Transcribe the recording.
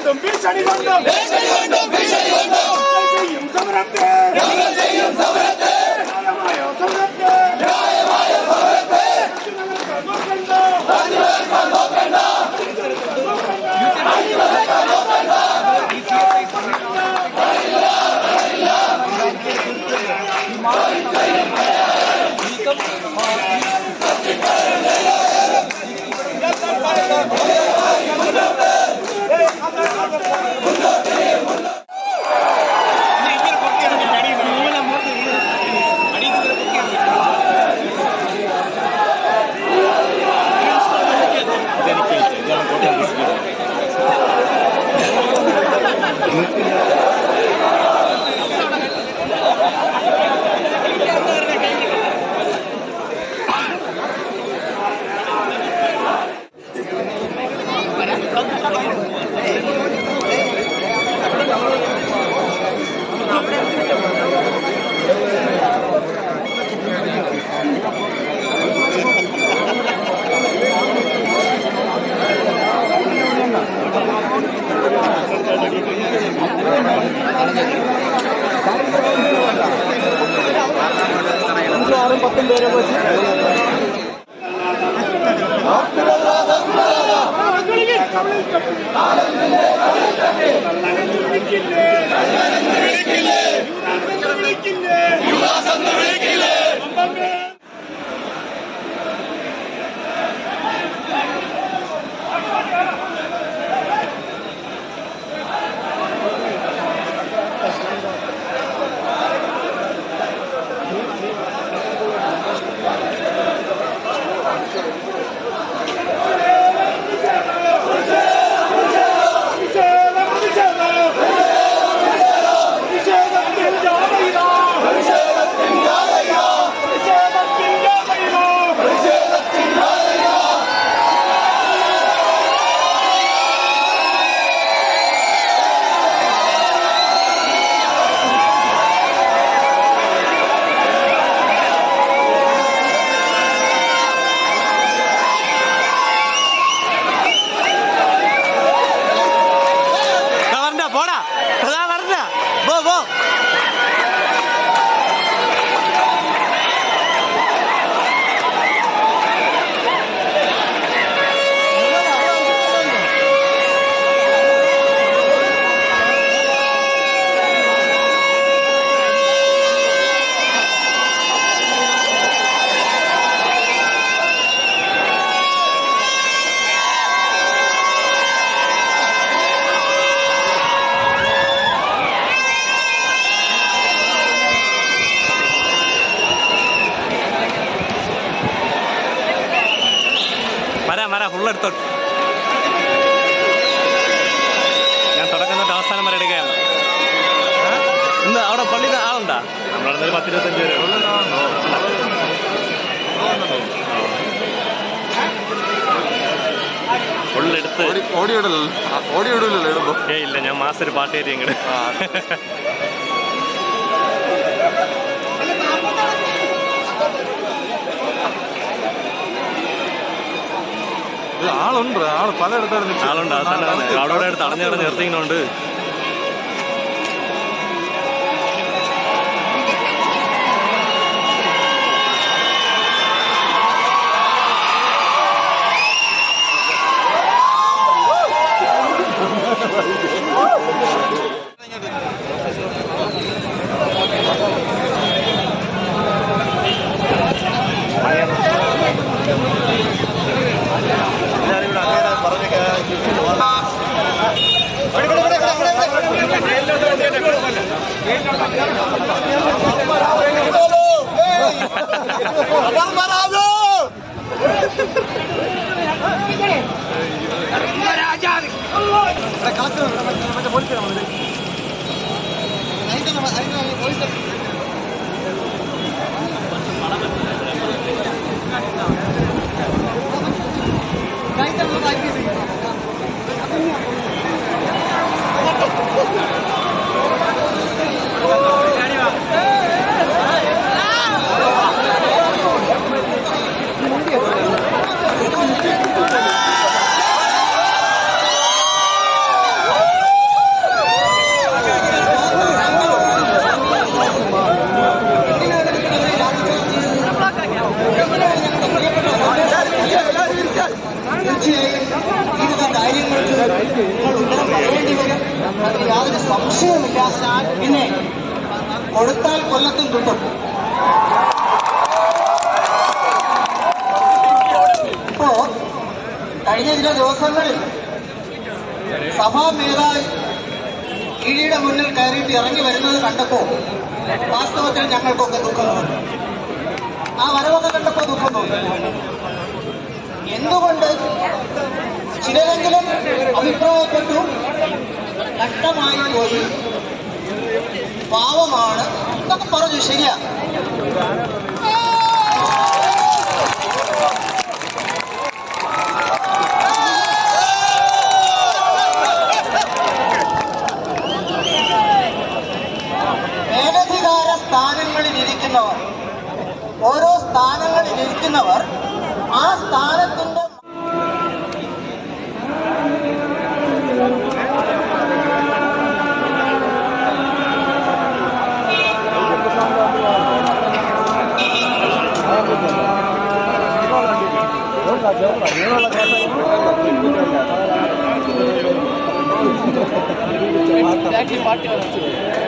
കൊണ്ടും ഭീഷണി കൊണ്ടും ചെയ്യും സമരത്തെ ന്യായമായോ സമരത്തെ നോക്കണ്ട വരണ്ട പോടാ അതാ വരണ്ട പോ പോ വരാം വരാം ഫുള്ള് എടുത്തോട്ട് ഞാൻ തുടക്കം തൊട്ട് അവസാനം വരെ എടുക്കുകയാണ് ആ? ഇന്ന് അവിടെ പള്ളിയിൽ ആളുണ്ടാ നമ്മളവിടെ ഒരു പത്തിരുപത്തഞ്ച് പേര് ഫുള്ളെടുത്ത് ഓടിയോടല്ലോ ഓടിയോടില്ലല്ലോ ഇടുമ്പോ ഏ ഇല്ല ഞാൻ മാസം ഒരു പാട്ട് കയറി ഇങ്ങോട്ട് ഇത് ആളുണ്ട് ആള് പലയിടത്താണ് നിൽക്കുന്നത്. ആളുണ്ട് അത് തന്നെ തന്നെ. അവിടെ അടുത്ത് അടഞ്ഞു കിടന്ന് നിർത്തിക്കുന്നുണ്ട് ¡Vamos! കൊടുത്താൽ കൊല്ലത്തും കിട്ടും ഇപ്പോ കഴിഞ്ഞ ചില ദിവസങ്ങളിൽ സഭാ മേധാവി ഇടിയുടെ മുന്നിൽ കയറിയിട്ട് ഇറങ്ങി വരുന്നത് കണ്ടപ്പോ വാസ്തവത്തിൽ ഞങ്ങൾക്കൊക്കെ ദുഃഖം തോന്നി ആ വരവൊക്കെ കണ്ടപ്പോ ദുഃഖം തോന്നി എന്തുകൊണ്ട് ചിലരെങ്കിലും അഭിപ്രായപ്പെട്ടു നഷ്ടമായി പോയി പാവമാണ് എന്നൊക്കെ പറഞ്ഞു ശരിയാ മേലധികാര സ്ഥാനങ്ങളിൽ ഇരിക്കുന്നവർ ഓരോ സ്ഥാനങ്ങളിൽ ഇരിക്കുന്നവർ ആ സ്ഥാനത്തിന്റെ പാർട്ടി